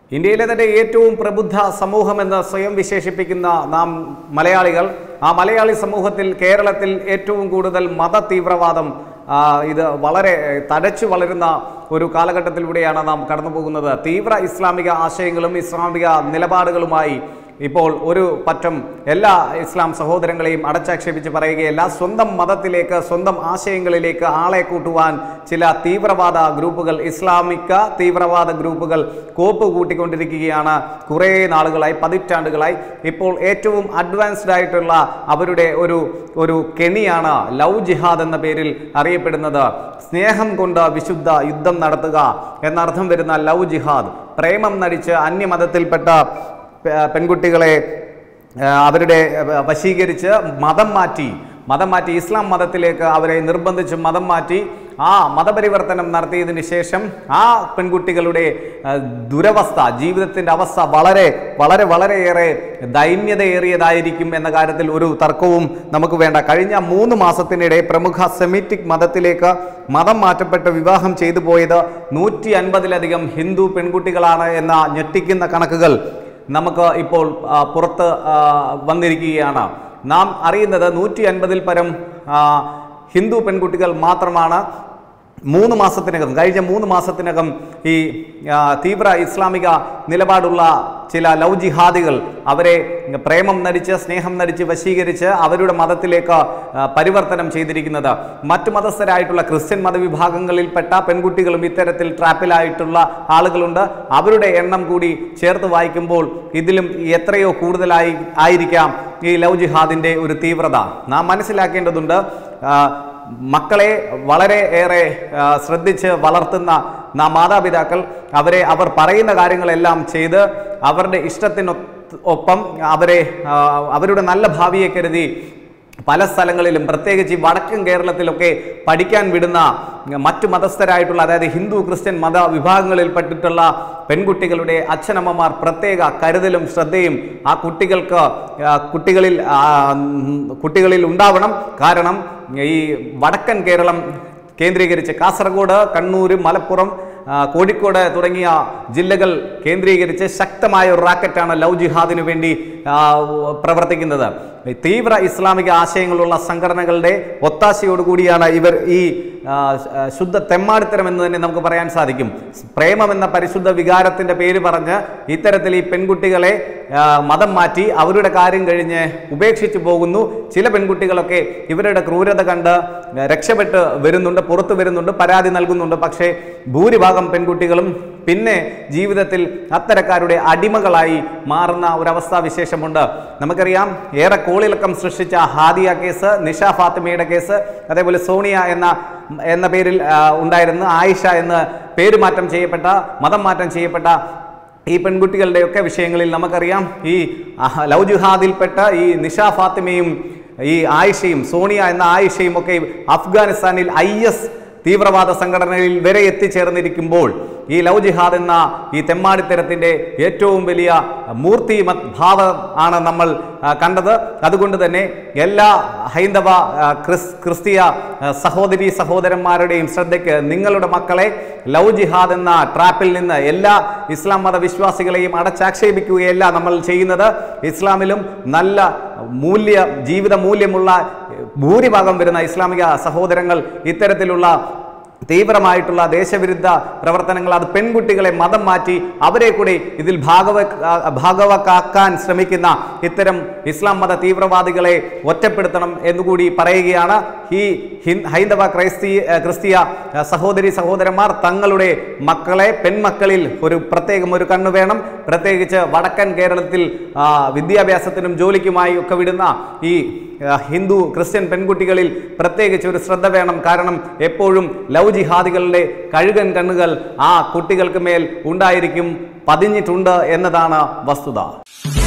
ഇന്ത്യയിലെ തന്നെ ഏറ്റവും പ്രബുദ്ധ സമൂഹമെന്ന് സ്വയം വിശേഷിപ്പിക്കുന്ന നാം മലയാളികൾ ആ മലയാളി സമൂഹത്തിൽ കേരളത്തിൽ ഏറ്റവും കൂടുതൽ മത തീവ്രവാദം ആ, ഇത് വളരെ തഴച്ചു വളരുന്ന ഒരു കാലഘട്ടത്തിലൂടെയാണ് നാം കടന്നു പോകുന്നത് തീവ്ര ഇസ്ലാമിക ആശയങ്ങളും ഇസ്ലാമിക നിലപാടുകളുമായി ഇപ്പോൾ ഒരു പറ്റം എല്ലാ ഇസ്ലാം സഹോദരങ്ങളെയും അടച്ചാക്ഷേപിച്ച് പറയുകയല്ല സ്വന്തം മതത്തിലേക്ക് സ്വന്തം ആശയങ്ങളിലേക്ക് ആളെ കൂട്ടുവാൻ ചില തീവ്രവാദ ഗ്രൂപ്പുകൾ ഇസ്ലാമിക തീവ്രവാദ ഗ്രൂപ്പുകൾ കോപ്പ് കൂട്ടിക്കൊണ്ടിരിക്കുകയാണ് കുറേ നാളുകളായി പതിറ്റാണ്ടുകളായി ഇപ്പോൾ ഏറ്റവും അഡ്വാൻസ്ഡ് ആയിട്ടുള്ള അവരുടെ ഒരു ഒരു കെണിയാണ് ലവ് ജിഹാദ് എന്ന പേരിൽ അറിയപ്പെടുന്നത് സ്നേഹം കൊണ്ട് വിശുദ്ധ യുദ്ധം നടത്തുക എന്നർത്ഥം വരുന്ന ലവ് ജിഹാദ് പ്രേമം നടിച്ച് അന്യമതത്തിൽപ്പെട്ട പെ- പെൺകുട്ടികളെ ആ, അവരുടെ ആ, വശീകരിച്ച് മതം മാറ്റി മതം മാറ്റി ഇസ്ലാം മതത്തിലേക്ക് അവരെ നിർബന്ധിച്ച് മതം മാറ്റി ആ മതപരിവർത്തനം നടത്തിയതിന് ശേഷം ആ പെൺകുട്ടികളുടെ ആ, ദുരവസ്ഥ ജീവിതത്തിൻ്റെ അവസ്ഥ വളരെ വളരെ വളരെയേറെ ദൈന്യതയേറിയതായിരിക്കും എന്ന കാര്യത്തിൽ ഒരു തർക്കവും നമുക്ക് വേണ്ട കഴിഞ്ഞ മൂന്ന് മാസത്തിനിടെ പ്രമുഖ സെമിറ്റിക് മതത്തിലേക്ക് മതം മാറ്റപ്പെട്ട് വിവാഹം ചെയ്തു പോയത് നൂറ്റി അൻപതിലധികം ഹിന്ദു പെൺകുട്ടികളാണ് എന്ന ഞെട്ടിക്കുന്ന കണക്കുകൾ നമുക്ക് ഇപ്പോൾ ആ, പുറത്ത് ആ, വന്നിരിക്കുകയാണ് നാം അറിയുന്നത് നൂറ്റി അൻപതിൽ പരം ആ, ഹിന്ദു പെൺകുട്ടികൾ മാത്രമാണ് മൂന്ന് മാസത്തിനകം കഴിഞ്ഞ മൂന്ന് മാസത്തിനകം ഈ ആ, തീവ്ര ഇസ്ലാമിക നിലപാടുള്ള ചില ലവ് ജിഹാദികൾ അവരെ പ്രേമം നടിച്ച് സ്നേഹം നടിച്ച് വശീകരിച്ച് അവരുടെ മതത്തിലേക്ക് ആ, പരിവർത്തനം ചെയ്തിരിക്കുന്നത് മറ്റു മതസ്ഥരായിട്ടുള്ള ക്രിസ്ത്യൻ മതവിഭാഗങ്ങളിൽപ്പെട്ട പെൺകുട്ടികളും ഇത്തരത്തിൽ ട്രാപ്പിലായിട്ടുള്ള ആളുകളുണ്ട് അവരുടെ എണ്ണം കൂടി ചേർത്ത് വായിക്കുമ്പോൾ ഇതിലും എത്രയോ കൂടുതലായി ആയിരിക്കാം ഈ ലവ് ജിഹാദിൻ്റെ ഒരു തീവ്രത നാം മനസ്സിലാക്കേണ്ടതുണ്ട് ആ, മക്കളെ വളരെ ഏറെ ആ, ശ്രദ്ധിച്ച് വളർത്തുന്ന നാം മാതാപിതാക്കൾ അവരെ അവർ പറയുന്ന കാര്യങ്ങളെല്ലാം ചെയ്ത് അവരുടെ ഇഷ്ടത്തിനൊ ഒപ്പം അവരെ ആ, അവരുടെ നല്ല ഭാവിയെ കരുതി പല സ്ഥലങ്ങളിലും പ്രത്യേകിച്ച് ഈ വടക്കൻ കേരളത്തിലൊക്കെ പഠിക്കാൻ വിടുന്ന മറ്റു മതസ്ഥരായിട്ടുള്ള അതായത് ഹിന്ദു ക്രിസ്ത്യൻ മത വിഭാഗങ്ങളിൽപ്പെട്ടിട്ടുള്ള പെൺകുട്ടികളുടെ അച്ഛനമ്മമാർ പ്രത്യേക കരുതലും ശ്രദ്ധയും ആ കുട്ടികൾക്ക് ആ, കുട്ടികളിൽ ആ, ഉം, കുട്ടികളിൽ ഉണ്ടാവണം കാരണം ഈ വടക്കൻ കേരളം കേന്ദ്രീകരിച്ച് കാസർഗോഡ് കണ്ണൂർ മലപ്പുറം ആ, കോഴിക്കോട് തുടങ്ങിയ ജില്ലകൾ കേന്ദ്രീകരിച്ച് ശക്തമായ ഒരു റാക്കറ്റാണ് ലവ് ജിഹാദിനു വേണ്ടി ആ, പ്രവർത്തിക്കുന്നത് ഈ തീവ്ര ഇസ്ലാമിക ആശയങ്ങളുള്ള സംഘടനകളുടെ ഒത്താശയോടുകൂടിയാണ് ഇവർ ഈ ആ, ആ, ശുദ്ധ തെമ്മാടിത്തരം എന്ന് തന്നെ നമുക്ക് പറയാൻ സാധിക്കും പ്രേമം എന്ന പരിശുദ്ധ വികാരത്തിന്റെ പേര് പറഞ്ഞ് ഇത്തരത്തിൽ ഈ പെൺകുട്ടികളെ ആ, മതം മാറ്റി അവരുടെ കാര്യം കഴിഞ്ഞ് ഉപേക്ഷിച്ചു പോകുന്നു ചില പെൺകുട്ടികളൊക്കെ ഇവരുടെ ക്രൂരത കണ്ട് രക്ഷപ്പെട്ട് വരുന്നുണ്ട് പുറത്തു വരുന്നുണ്ട് പരാതി നൽകുന്നുണ്ട് പക്ഷേ ഭൂരിഭാഗം പെൺകുട്ടികളും പിന്നെ ജീവിതത്തിൽ അത്തരക്കാരുടെ അടിമകളായി മാറുന്ന ഒരവസ്ഥാ വിശേഷമുണ്ട് നമുക്കറിയാം ഏറെ കോളിളക്കം സൃഷ്ടിച്ച ഹാദിയ കേസ് നിഷ ഫാത്തിമയുടെ കേസ് അതേപോലെ സോണിയ എന്ന എന്ന പേരിൽ ആ, ഉണ്ടായിരുന്ന ആയിഷ എന്ന് പേരുമാറ്റം ചെയ്യപ്പെട്ട മതം മാറ്റം ചെയ്യപ്പെട്ട ഈ പെൺകുട്ടികളുടെയൊക്കെ വിഷയങ്ങളിൽ നമുക്കറിയാം ഈ അഹ- ലവ് ജിഹാദിൽപ്പെട്ട ഈ നിഷ ഫാത്തിമയും ഈ ആയിഷയും സോണിയ എന്ന ആയിഷയും ഒക്കെ അഫ്ഗാനിസ്ഥാനിൽ ഐ എസ് തീവ്രവാദ സംഘടനയിൽ വരെ എത്തിച്ചേർന്നിരിക്കുമ്പോൾ ഈ ലവ് ജിഹാദ് എന്ന ഈ തെമ്മാടിത്തരത്തിൻ്റെ ഏറ്റവും വലിയ മൂർത്തിമത് ഭാവം ആണ് നമ്മൾ ആ, കണ്ടത് അതുകൊണ്ട് തന്നെ എല്ലാ ഹൈന്ദവ ആ, ക്രിസ് ക്രിസ്തീയ ആ, സഹോദരി സഹോദരന്മാരുടെയും ശ്രദ്ധയ്ക്ക് നിങ്ങളുടെ മക്കളെ ലവ് ജിഹാദ് എന്ന ട്രാപ്പിൽ നിന്ന് എല്ലാ ഇസ്ലാം മത വിശ്വാസികളെയും അടച്ചാക്ഷേപിക്കുകയല്ല നമ്മൾ ചെയ്യുന്നത് ഇസ്ലാമിലും നല്ല മൂല്യ ജീവിത മൂല്യമുള്ള ഭൂരിഭാഗം വരുന്ന ഇസ്ലാമിക സഹോദരങ്ങൾ ഇത്തരത്തിലുള്ള തീവ്രമായിട്ടുള്ള ദേശവിരുദ്ധ പ്രവർത്തനങ്ങൾ അത് പെൺകുട്ടികളെ മതം മാറ്റി അവരെ കൂടി ഇതിൽ ഭാഗവ ഭാഗവക്കാക്കാൻ ശ്രമിക്കുന്ന ഇത്തരം ഇസ്ലാം മത തീവ്രവാദികളെ ഒറ്റപ്പെടുത്തണം എന്നുകൂടി പറയുകയാണ് ഈ ഹിൻ- ഹൈന്ദവ ക്രൈസ്തീയ ക്രിസ്തീയ സഹോദരി സഹോദരന്മാർ തങ്ങളുടെ മക്കളെ പെൺമക്കളിൽ ഒരു പ്രത്യേകം ഒരു കണ്ണു വേണം പ്രത്യേകിച്ച് വടക്കൻ കേരളത്തിൽ ആ, വിദ്യാഭ്യാസത്തിനും ജോലിക്കുമായി ഒക്കെ വിടുന്ന ഈ ആ, ഹിന്ദു ക്രിസ്ത്യൻ പെൺകുട്ടികളിൽ പ്രത്യേകിച്ച് ഒരു ശ്രദ്ധ വേണം കാരണം എപ്പോഴും ലവ് ജിഹാദികളുടെ കഴുകൻ കണ്ണുകൾ ആ കുട്ടികൾക്ക് മേൽ ഉണ്ടായിരിക്കും പതിഞ്ഞിട്ടുണ്ട് എന്നതാണ് വസ്തുത